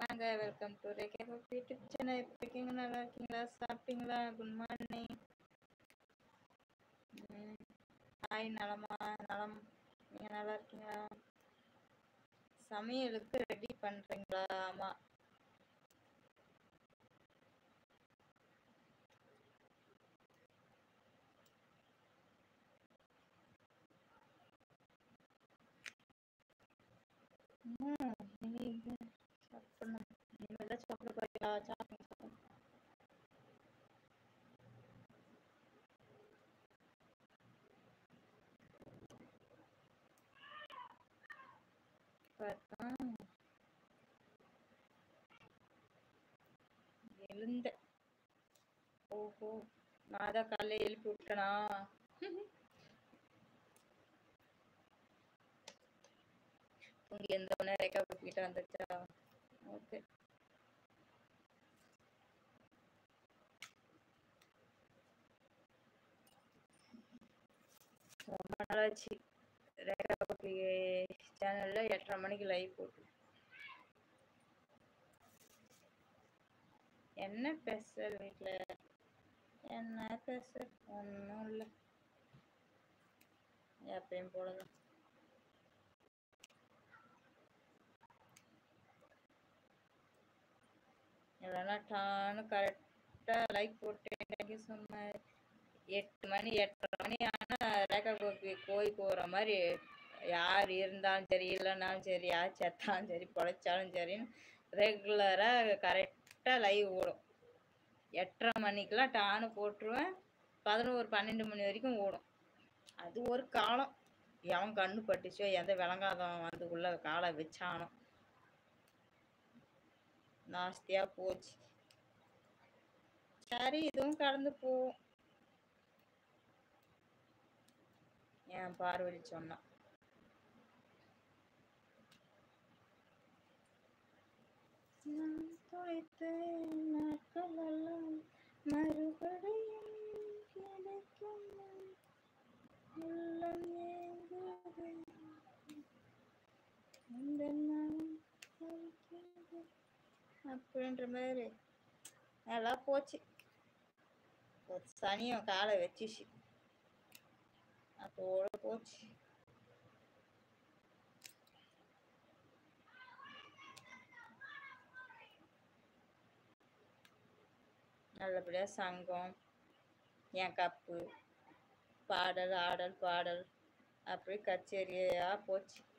வாங்க welcome to ரேகே YouTube channel எப்படி இருக்கீங்க நல்லா இருக்கீங்களா சாப்பிட்டீங்களா குட் மார்னிங் ஹாய் நலமா நலம் நீங்கள் நல்லா இருக்கீங்களா சமையலுக்கு ரெடி பண்ணுறீங்களா ஆமாம் சாப்பிடணும் இனிமேல் தான் சாப்பிட போறீங்களா சாப்பிடுங்க சாப்பிடுங்க பார்த்தா எழுந்த ஓஹோ நான் தான் காலைல எழுப்பி விட்டனா தூங்கி எந்த உடனே ரேக்கா கிட்ட வந்துச்சா ஓகே ரொம்ப நாளாச்சு ரேகா குட்டி சேனல்ல எட்டரை மணிக்கு லைவ் போட்டு என்ன ஸ்பெஷல் வீட்டில் என்ன ஸ்பெஷல் ஒன்றும் இல்லை எப்பயும் போலதான் இல்லைன்னா டான்னு கரெக்டாக லைக் போட்டு தேங்க்யூ ஸோ மச் எட்டு மணி எட்டரை மணி ஆனால் ரேகா கோபி கோய் போகிற மாதிரி யார் இருந்தாலும் சரி இல்லைனாலும் சரி யார் செத்தாலும் சரி பொழைச்சாலும் சரின்னு ரெகுலராக கரெக்டாக லைவ் ஓடும் எட்டரை மணிக்கெலாம் டான்னு போட்டுருவேன் பதினோரு பன்னெண்டு மணி வரைக்கும் ஓடும் அது ஒரு காலம் எவன் கண்ணு பட்டுச்சோ எந்த விளங்காதவன் வந்து உள்ள காலை வச்சானோ நாஸ்தியா போச்சு சரி இதுவும் கடந்து போகும் என் பார்வதி சொன்னான் நான் தொலைத்த நாட்கள் எல்லாம் மறுபடியும் கிடைக்கும் உள்ளம் ஏங்குது இந்த நாளும் சலிக்கிறது. அப்படின்ற மாதிரி நல்லா போச்சு ஒரு சனியும் காலை வச்சிச்சு அதோட போச்சு நல்லபடியா சங்கம் என் கப்பு பாடல் ஆடல் பாடல் அப்படி கச்சேரியா போச்சு